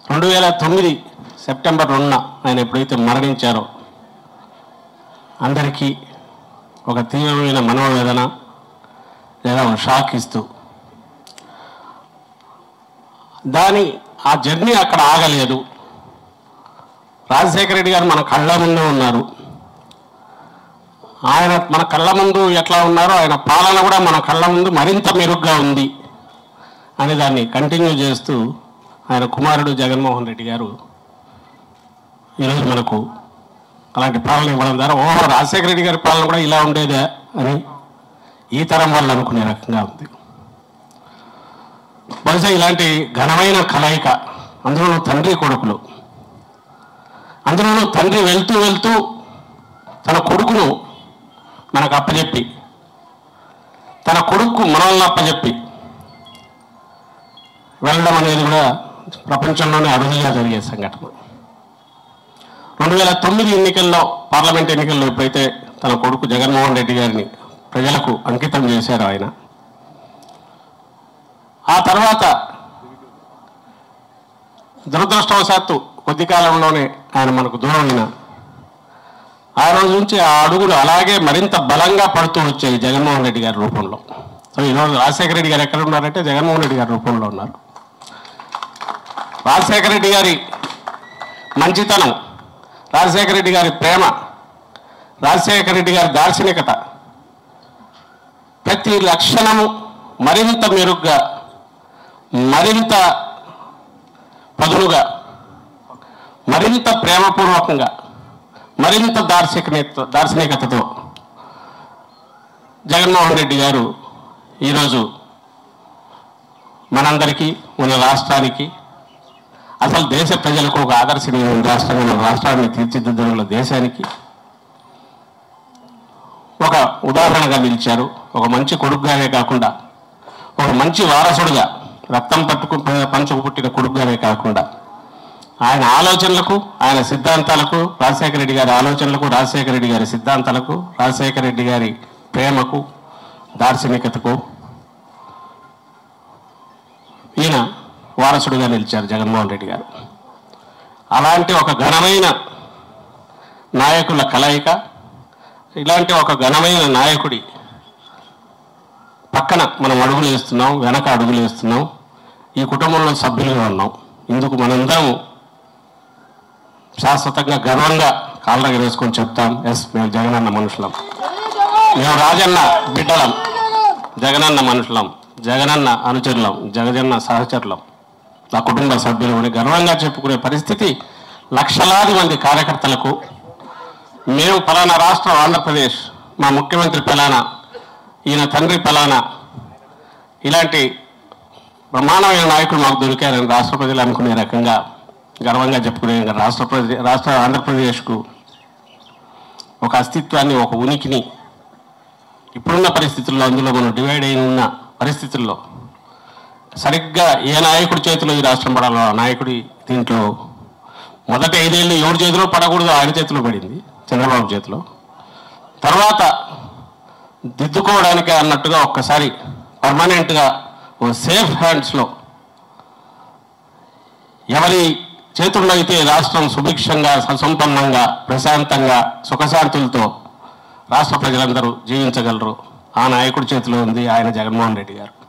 రెండు వేల తొమ్మిది సెప్టెంబర్ రెండున ఆయన ఎప్పుడైతే మరణించారో అందరికీ ఒక తీవ్రమైన మనోవేదన లేదా ఒక షాక్ ఇస్తూ దాని ఆ జర్నీ అక్కడ ఆగలేదు రాజశేఖర రెడ్డి గారు మన కళ్ళ ముందే ఉన్నారు ఆయన మన కళ్ళ ముందు ఎట్లా ఉన్నారో ఆయన పాలన కూడా మన కళ్ళ ముందు మరింత మెరుగ్గా ఉంది అని దాన్ని కంటిన్యూ చేస్తూ ఆయన కుమారుడు జగన్మోహన్ రెడ్డి గారు ఈరోజు మనకు అలాంటి పాలన ఇవ్వడం ద్వారా ఓహో రాజశేఖర రెడ్డి గారి పాలన కూడా ఇలా ఉండేదే అని ఈ తరం వాళ్ళు అనుకునే రకంగా ఉంది బహుశా ఇలాంటి ఘనమైన కలయిక అందులోనూ తండ్రి కొడుకులు అందులోనూ తండ్రి వెళ్తూ వెళ్తూ తన కొడుకును మనకు అప్పచెప్పి తన కొడుకు మనల్ని అప్పచెప్పి వెళ్ళడం అనేది కూడా ప్రపంచంలోనే అరుదుగా జరిగే సంఘటన రెండు వేల తొమ్మిది ఎన్నికల్లో పార్లమెంట్ ఎన్నికల్లో ఎప్పుడైతే తన కొడుకు జగన్మోహన్ రెడ్డి గారిని ప్రజలకు అంకితం చేశారు ఆయన ఆ తర్వాత దురదృష్టవశాత్తు కొద్ది కాలంలోనే ఆయన మనకు దూరమైన ఆ రోజు నుంచి ఆ అడుగులు అలాగే మరింత బలంగా పడుతూ వచ్చాయి జగన్మోహన్ రెడ్డి గారి రూపంలో సో ఈరోజు రాజశేఖర రెడ్డి గారు ఎక్కడ ఉన్నారంటే జగన్మోహన్ రెడ్డి గారి రూపంలో ఉన్నారు రాజశేఖర రెడ్డి గారి మంచితనం రాజశేఖర రెడ్డి గారి ప్రేమ రాజశేఖర రెడ్డి గారి దార్శనికత ప్రతి లక్షణము మరింత మెరుగ్గా మరింత పదునుగా మరింత ప్రేమపూర్వకంగా మరింత దార్శనిక దార్శనికతతో జగన్మోహన్ రెడ్డి గారు ఈరోజు మనందరికీ మన రాష్ట్రానికి అసలు దేశ ప్రజలకు ఒక ఆదర్శనీయమైన రాష్ట్రంగా మన రాష్ట్రాన్ని తీర్చిదిద్దడంలో దేశానికి ఒక ఉదాహరణగా నిలిచారు ఒక మంచి కొడుకుగానే కాకుండా ఒక మంచి వారసుడుగా రక్తం పట్టుకు పంచుకు పుట్టిన కొడుకుగానే కాకుండా ఆయన ఆలోచనలకు ఆయన సిద్ధాంతాలకు రాజశేఖర రెడ్డి గారి ఆలోచనలకు రాజశేఖర రెడ్డి గారి సిద్ధాంతాలకు రాజశేఖర రెడ్డి గారి ప్రేమకు దార్శనికతకు ఈయన వారసుడిగా నిలిచారు జగన్మోహన్ రెడ్డి గారు అలాంటి ఒక ఘనమైన నాయకుల కలయిక ఇలాంటి ఒక ఘనమైన నాయకుడి పక్కన మనం అడుగులు వేస్తున్నాం వెనక అడుగులు వేస్తున్నాం ఈ కుటుంబంలో సభ్యులుగా ఉన్నాం ఇందుకు మనందరం శాశ్వతంగా గర్వంగా కాళ్ళగా వేసుకొని చెప్తాం ఎస్ మేము జగనన్న మనుషులం మేము రాజన్న బిడ్డలం జగనన్న మనుషులం జగనన్న అనుచరులం జగజన్న సహచరులం నా కుటుంబ సభ్యులు అని గర్వంగా చెప్పుకునే పరిస్థితి లక్షలాది మంది కార్యకర్తలకు మేము ఫలానా రాష్ట్రం ఆంధ్రప్రదేశ్ మా ముఖ్యమంత్రి ఫలానా ఈయన తండ్రి ఫలానా ఇలాంటి బ్రహ్మాండమైన నాయకులు మాకు దొరికారని రాష్ట్ర ప్రజలు అనుకునే రకంగా గర్వంగా చెప్పుకునే రాష్ట్ర ప్రజ రాష్ట్ర ఆంధ్రప్రదేశ్కు ఒక అస్తిత్వాన్ని ఒక ఉనికిని ఇప్పుడున్న పరిస్థితుల్లో అందులో మనం డివైడ్ అయి ఉన్న పరిస్థితుల్లో సరిగ్గా ఏ నాయకుడి చేతిలో ఈ రాష్ట్రం పడాలో ఆ నాయకుడి దీంట్లో మొదటి ఐదేళ్ళు ఎవరి చేతిలో పడకూడదు ఆయన చేతిలో పడింది చంద్రబాబు చేతిలో తర్వాత దిద్దుకోవడానికి అన్నట్టుగా ఒక్కసారి పర్మనెంట్గా ఓ సేఫ్ హ్యాండ్స్లో ఎవరి చేతుల్లో అయితే రాష్ట్రం సుభిక్షంగా ససంపన్నంగా ప్రశాంతంగా సుఖశాంతులతో రాష్ట్ర ప్రజలందరూ జీవించగలరు ఆ నాయకుడి చేతిలో ఉంది ఆయన జగన్మోహన్ రెడ్డి గారు